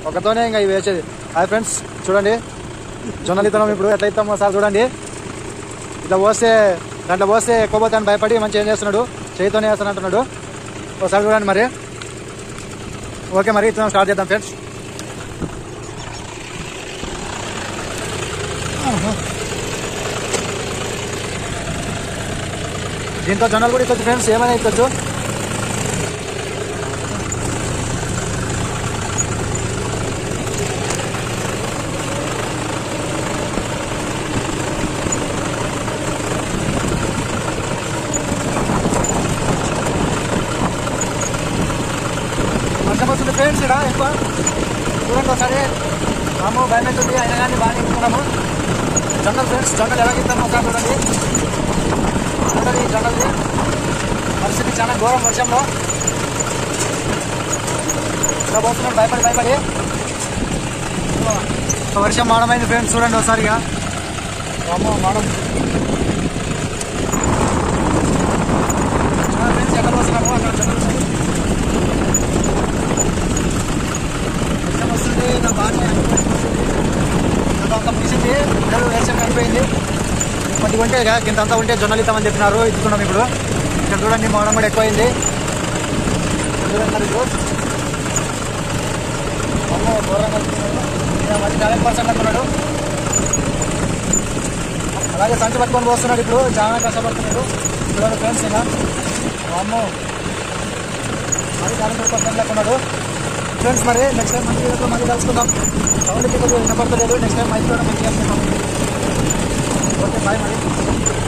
ఒకతోనే ఇంకా ఇవి వేసేది హాయ్ ఫ్రెండ్స్ చూడండి జొన్నలు ఇతనం ఇప్పుడు ఎట్లా ఇస్తామో సార్ చూడండి ఇట్లా పోస్తే దాంట్లో పోస్తే ఎక్కువ పోతాను భయపడి మంచిగా ఏం చేస్తున్నాడు చేతితోనే వేస్తాను అంటున్నాడు ఒకసారి చూడండి మరి ఓకే మరి ఇతనం స్టార్ట్ చేద్దాం ఫ్రెండ్స్ దీంతో జొన్నలు కూడా ఇచ్చొచ్చు ఫ్రెండ్స్ ఏమైనా ఇచ్చొచ్చు వర్షం వస్తుంది ఫ్రెండ్స్ ఇక్కడ ఎక్కువ చూడండి ఒకసారి మాము భయం అవుతుంది అయినా కానీ బాగా ఎక్కుతున్నాము జొన్నలు ఫ్రెండ్స్ జొన్నలు ఎలా ఇస్తాము ఒకసారి చూడండి చూడండి ఈ జొన్నలు పరిస్థితి చాలా ఘోరం వర్షంలో ఇలా పోతున్నాం భయపడి భయపడి వర్షం మాడమైంది ఫ్రెండ్స్ చూడండి ఒకసారిగా అమ్మో మాడం ఫ్రెండ్స్ ఎక్కడ వస్తున్నాము అక్కడ జొన్నలు ఉన్నాయి. వర్షం వస్తుంది నా బాగానే నాకు అంత ముగిసింది పిల్లలు వేసం కనిపోయింది కొద్దిగా ఉంటే ఇక కింద అంతా ఉంటే జొన్నలు ఇస్తామని చెప్పినారు ఇస్తున్నాం ఇప్పుడు ఇక్కడ చూడండి మోడం కూడా ఎక్కువైంది ఇక్కడ చూడండి మరి ఇప్పుడు అమ్మో ఘోరంగా వస్తున్నారు. ఈయన మరి నలభై పర్సెంట్ అంటున్నాడు అలాగే సంచి పట్టుకొని పోస్తున్నాడు ఇప్పుడు చాలా కష్టపడుతున్నాడు చూడండి ఫ్రెండ్స్ ఇలా అమ్మో మరి చాలా పర్సెంట్ లేకున్నాడు ఫ్రెండ్స్ మరి నెక్స్ట్ టైం మంచి వీడియోతో మళ్ళీ కలుసుకుందాం సౌండ్ కొద్దిగా వినపడలేదు నెక్స్ట్ టైం మంచి మంచిగా వస్తున్నాం ఓకే బాయ్ మరి